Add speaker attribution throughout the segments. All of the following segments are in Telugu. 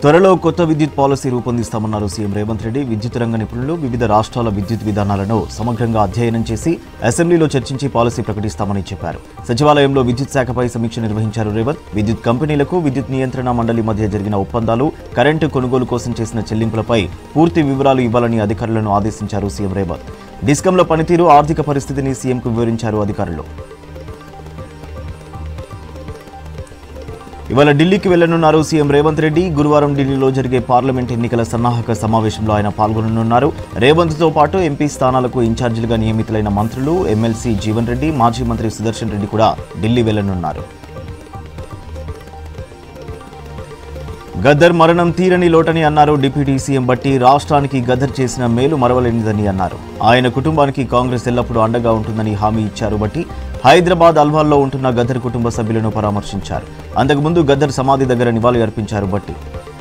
Speaker 1: త్వరలో కొత్త విద్యుత్ పాలసీ రూపొందిస్తామన్నారు సీఎం రేవంత్ రెడ్డి విద్యుత్ రంగ నిపుణులు వివిధ రాష్ట్రాల విద్యుత్ విధానాలను సమగ్రంగా అధ్యయనం చేసి అసెంబ్లీలో చర్చించి పాలసీ ప్రకటిస్తామని చెప్పారు సచివాలయంలో విద్యుత్ శాఖపై సమీక్ష నిర్వహించారు రేవంత్ విద్యుత్ కంపెనీలకు విద్యుత్ నియంత్రణ మండలి మధ్య జరిగిన ఒప్పందాలు కరెంటు కొనుగోలు కోసం చేసిన చెల్లింపులపై పూర్తి వివరాలు ఇవ్వాలని అధికారులను ఆదేశించారు సీఎం రేవంత్ డిస్కంల పనితీరు ఆర్థిక పరిస్థితిని సీఎంకు వివరించారు అధికారులు ఇవాళ ఢిల్లీకి వెళ్లనున్నారు సీఎం రేవంత్ రెడ్డి గురువారం ఢిల్లీలో జరిగే పార్లమెంట్ ఎన్నికల సన్నాహక సమావేశంలో ఆయన పాల్గొననున్నారు రేవంత్తో పాటు ఎంపీ స్థానాలకు ఇన్ఛార్జీలుగా నియమితులైన మంత్రులు ఎమ్మెల్సీ జీవన్ రెడ్డి మాజీ మంత్రి సుదర్శన్ రెడ్డి కూడా ఢిల్లీ వెళ్లనున్నారు గద్దర్ మరణం తీరని లోటని అన్నారు డిప్యూటీ సీఎం బట్టి రాష్ట్రానికి గద్దర్ చేసిన మేలు మరవలేనిదని అన్నారు ఆయన కుటుంబానికి కాంగ్రెస్ ఎల్లప్పుడూ అండగా ఉంటుందని హామీ ఇచ్చారు బట్టి హైదరాబాద్ అల్వాల్లో ఉంటున్న గద్దర్ కుటుంబ సభ్యులను పరామర్శించారు అంతకుముందు గద్దర్ సమాధి దగ్గర నివాళి అర్పించారు బట్టి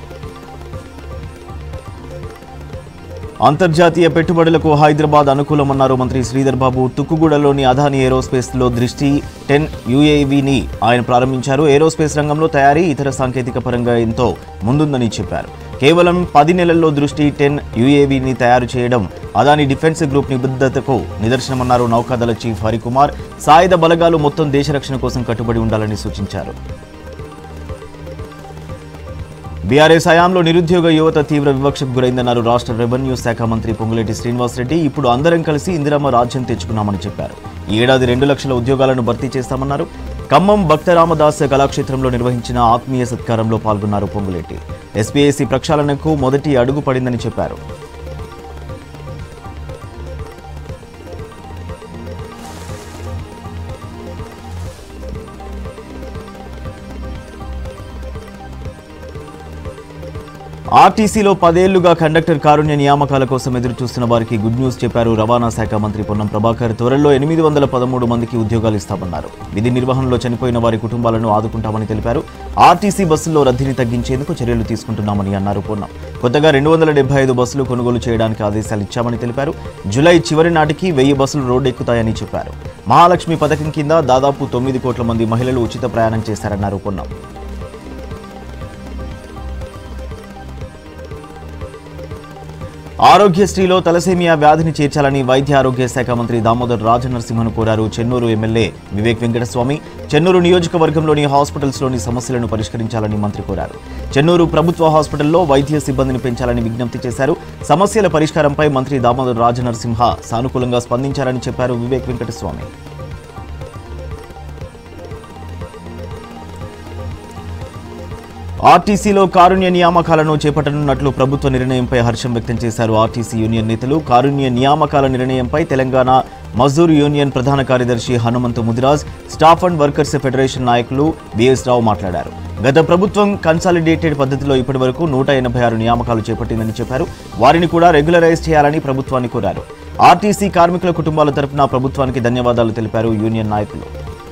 Speaker 1: అంతర్జాతీయ పెట్టుబడులకు హైదరాబాద్ అనుకూలమన్నారు మంత్రి శ్రీధర్ బాబు తుక్కుగూడలోని అదాని ఏరోస్పేస్ లో దృష్టి టెన్ యుఏవిని ఆయన ప్రారంభించారు ఏరోస్పేస్ రంగంలో తయారీ ఇతర సాంకేతిక పరంగా ఎంతో ముందుందని చెప్పారు కేవలం పది నెలల్లో దృష్టి టెన్ యుఏవిని తయారు చేయడం అదాని డిఫెన్స్ గ్రూప్ నిబద్ధతకు నిదర్శనమన్నారు నౌకాదళ చీఫ్ హరికుమార్ సాయుధ బలగాలు మొత్తం దేశ రక్షణ కోసం కట్టుబడి ఉండాలని సూచించారు బీఆర్ఎస్ హయాంలో నిరుద్యోగ యువత తీవ్ర వివక్షకు గురైందన్నారు రాష్ట్ర రెవెన్యూ శాఖ మంత్రి పొంగులేటి శ్రీనివాసరెడ్డి ఇప్పుడు అందరం కలిసి ఇందిరమ్మ రాజ్యం తెచ్చుకున్నామని చెప్పారు ఈ ఏడాది రెండు లక్షల ఉద్యోగాలను భర్తీ చేస్తామన్నారు ఖమ్మం భక్త రామదాస్ కళాక్షేత్రంలో నిర్వహించిన ఆత్మీయ సత్కారంలో పాల్గొన్నారు పొంగులేటి ఎస్పీఎస్సీ ప్రక్షాళనకు మొదటి అడుగు పడిందని చెప్పారు ఆర్టీసీలో పదేళ్లుగా కండక్టర్ కారుణ్య నియామకాల కోసం ఎదురు చూస్తున్న వారికి గుడ్ న్యూస్ చెప్పారు రవాణా శాఖ మంత్రి పొన్నం ప్రభాకర్ త్వరలో ఎనిమిది వందల పదమూడు మందికి ఉద్యోగాలు ఇస్తామన్నారు విధి నిర్వహణలో చనిపోయిన వారి కుటుంబాలను ఆదుకుంటామని తెలిపారు ఆర్టీసీ బస్సుల్లో రద్దీని తగ్గించేందుకు చర్యలు తీసుకుంటున్నామని అన్నారు పొన్నం కొత్తగా రెండు వందల డెబ్బై ఐదు బస్సులు కొనుగోలు చేయడానికి ఆదేశాలు ఇచ్చామని తెలిపారు జులై చివరి నాటికి వెయ్యి బస్సులు రోడ్డెక్కుతాయని చెప్పారు మహాలక్ష్మి పథకం కింద దాదాపు తొమ్మిది కోట్ల మంది మహిళలు ఉచిత ప్రయాణం చేశారన్నారు పొన్నం ఆరోగ్యశ్రీలో తలసేమియా వ్యాధిని చేర్చాలని వైద్య ఆరోగ్య శాఖ మంత్రి దామోదర్ రాజనరసింహను కోరారు చెన్నూరు ఎమ్మెల్యే వివేక్ వెంకటస్వామి చెన్నూరు నియోజకవర్గంలోని హాస్పిటల్స్లోని సమస్యలను పరిష్కరించాలని మంత్రి కోరారు చెన్నూరు ప్రభుత్వ హాస్పిటల్లో వైద్య సిబ్బందిని పెంచాలని విజ్ఞప్తి చేశారు సమస్యల పరిష్కారంపై మంత్రి దామోదర్ రాజనరసింహ సానుకూలంగా స్పందించారని చెప్పారు వివేక్ వెంకటస్వామి ఆర్టీసీలో కారుణ్య నియామకాలను చేపట్టనున్నట్లు ప్రభుత్వ నిర్ణయంపై హర్షం వ్యక్తం చేశారు ఆర్టీసీ యూనియన్ నేతలు కారుణ్య నియామకాల నిర్ణయంపై తెలంగాణ మజదూర్ యూనియన్ ప్రధాన కార్యదర్శి Hanumanthu Mudiraj staff and workers federation నాయకులు బిఎస్ రావు మాట్లాడారు గత ప్రభుత్వం కన్సాలిడేటెడ్ పద్ధతిలో ఇప్పటివరకు నూట ఎనభై ఆరు నియామకాలు చేపట్టిందని చెప్పారు వారిని కూడా రెగ్యులరైజ్ చేయాలని ప్రభుత్వాన్ని కోరారు ఆర్టీసీ కార్మికుల కుటుంబాల తరపున ప్రభుత్వానికి ధన్యవాదాలు తెలిపారు యూనియన్ నాయకులు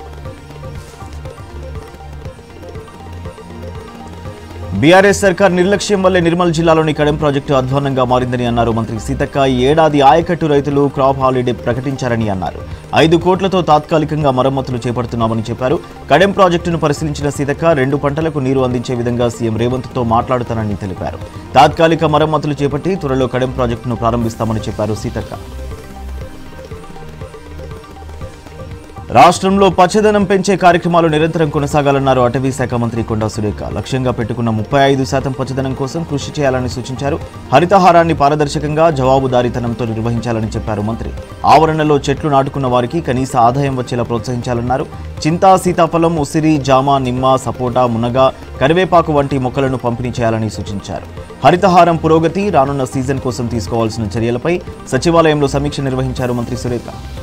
Speaker 1: బీఆర్ఎస్ సర్కార్ నిర్లక్ష్యం వల్లే నిర్మల్ జిల్లాలోని కడెం ప్రాజెక్టు అధ్వానంగా మారిందని అన్నారు మంత్రి సీతక్క ఈ ఏడాది ఆయకట్టు రైతులు క్రాప్ హాలిడే ప్రకటించారని అన్నారు ఐదు కోట్లతో తాత్కాలికంగా మరమ్మతులు చేపడుతున్నామని చెప్పారు కడెం ప్రాజెక్టును పరిశీలించిన సీతక్క రెండు పంటలకు నీరు అందించే విధంగా సీఎం రేవంత్తో మాట్లాడుతానని తెలిపారు తాత్కాలిక మరమ్మతులు చేపట్టి త్వరలో కడెం ప్రాజెక్టును ప్రారంభిస్తామని చెప్పారు సీతక్క రాష్ట్రంలో పచ్చదనం పెంచే కార్యక్రమాలు నిరంతరం కొనసాగాలన్నారు అటవీ శాఖ మంత్రి కొండా సురేఖ లక్ష్యంగా పెట్టుకున్న ముప్పై ఐదు శాతం పచ్చదనం కోసం కృషి చేయాలని సూచించారు హరితహారాన్ని పారదర్శకంగా జవాబుదారీతనంతో నిర్వహించాలని చెప్పారు మంత్రి ఆవరణలో చెట్లు నాటుకున్న వారికి కనీస ఆదాయం వచ్చేలా ప్రోత్సహించాలన్నారు చింతా సీతాఫలం ఉసిరి జామ నిమ్మ సపోటా మునగ కరివేపాకు వంటి మొక్కలను పంపిణీ చేయాలని సూచించారు హరితహారం పురోగతి రానున్న సీజన్ కోసం తీసుకోవాల్సిన చర్యలపై సచివాలయంలో సమీక్ష నిర్వహించారు మంత్రి సురేఖ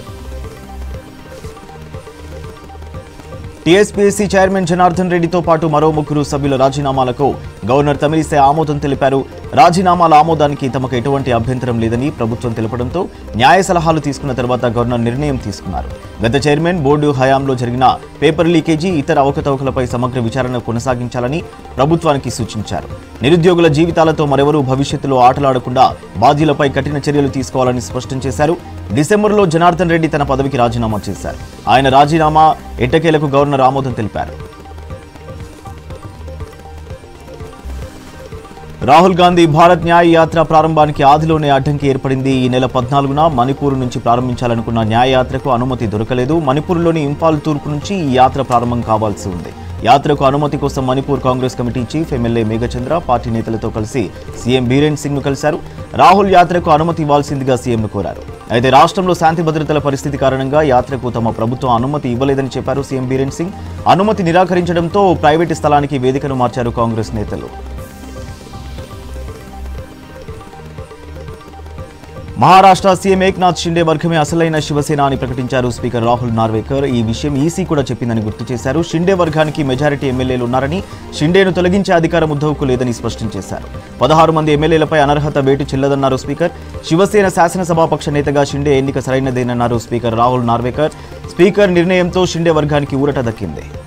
Speaker 1: టీఎస్పీఎస్సీ చైర్మన్ జనార్దన్ రెడ్డితో పాటు మరో ముగ్గురు సభ్యుల రాజీనామాలకు గవర్నర్ తమిళిసై ఆమోదం తెలిపారు రాజీనామాల ఆమోదానికి తమకు ఎటువంటి అభ్యంతరం లేదని ప్రభుత్వం తెలపడంతో న్యాయ సలహాలు తీసుకున్న తర్వాత గవర్నర్ నిర్ణయం తీసుకున్నారు గత చైర్మన్ బోర్డు హయాంలో జరిగిన పేపర్ లీకేజీ ఇతర అవకతవకలపై సమగ్ర విచారణ కొనసాగించాలని ప్రభుత్వానికి సూచించారు నిరుద్యోగుల జీవితాలతో మరెవరూ భవిష్యత్తులో ఆటలాడకుండా బాధ్యులపై కఠిన చర్యలు తీసుకోవాలని స్పష్టం చేశారు డిసెంబర్లో జనార్దన్ రెడ్డి తన పదవికి రాజీనామా చేశారు ఆయన రాజీనామా ఎట్టకేలకు గవర్నర్ ఆమోదం తెలిపారు రాహుల్ గాంధీ భారత్ న్యాయ యాత్ర ప్రారంభానికి ఆదిలోనే అడ్డంకి ఏర్పడింది ఈ నెల పద్నాలుగున మణిపూర్ నుంచి ప్రారంభించాలనుకున్న న్యాయ యాత్రకు అనుమతి దొరకలేదు మణిపూర్లోని ఇంపాల్ తూర్పు నుంచి ఈ యాత్ర ప్రారంభం కావాల్సి ఉంది యాత్రకు అనుమతి కోసం Manipur Congress committee chief MLA Meghachandra party నేతలతో కలిసి సీఎం బీరేన్ సింగ్ ను కలిశారు రాహుల్ యాత్రకు అనుమతి ఇవ్వాల్సిందిగా సీఎంను కోరారు అయితే రాష్ట్రంలో శాంతి భద్రతల పరిస్థితి కారణంగా యాత్రకు తమ ప్రభుత్వం అనుమతి ఇవ్వలేదని చెప్పారు సీఎం బీరేన్ సింగ్ అనుమతి నిరాకరించడంతో ప్రైవేటు స్థలానికి వేదికను మార్చారు కాంగ్రెస్ నేతలు మహారాష్ట్ర సీఎం ఏక్నాథ్ షిండే వర్గమే అసలైన శివసేన అని ప్రకటించారు స్పీకర్ రాహుల్ నార్వేకర్ ఈ విషయం ఈసీ కూడా చెప్పిందని గుర్తు చేశారు షిండే వర్గానికి మెజారిటీ ఎమ్మెల్యేలు ఉన్నారని షిండేను తొలగించే అధికారం ఉద్ధవ్కు లేదని స్పష్టం చేశారు పదహారు మంది ఎమ్మెల్యేలపై అనర్హత వేటు చెల్లదన్నారు స్పీకర్ శివసేన శాసనసభాపక్ష నేతగా షిండే ఎన్నిక సరైనదేనన్నారు స్పీకర్ రాహుల్ నార్వేకర్ స్పీకర్ నిర్ణయంతో షిండే వర్గానికి ఊరట దక్కింది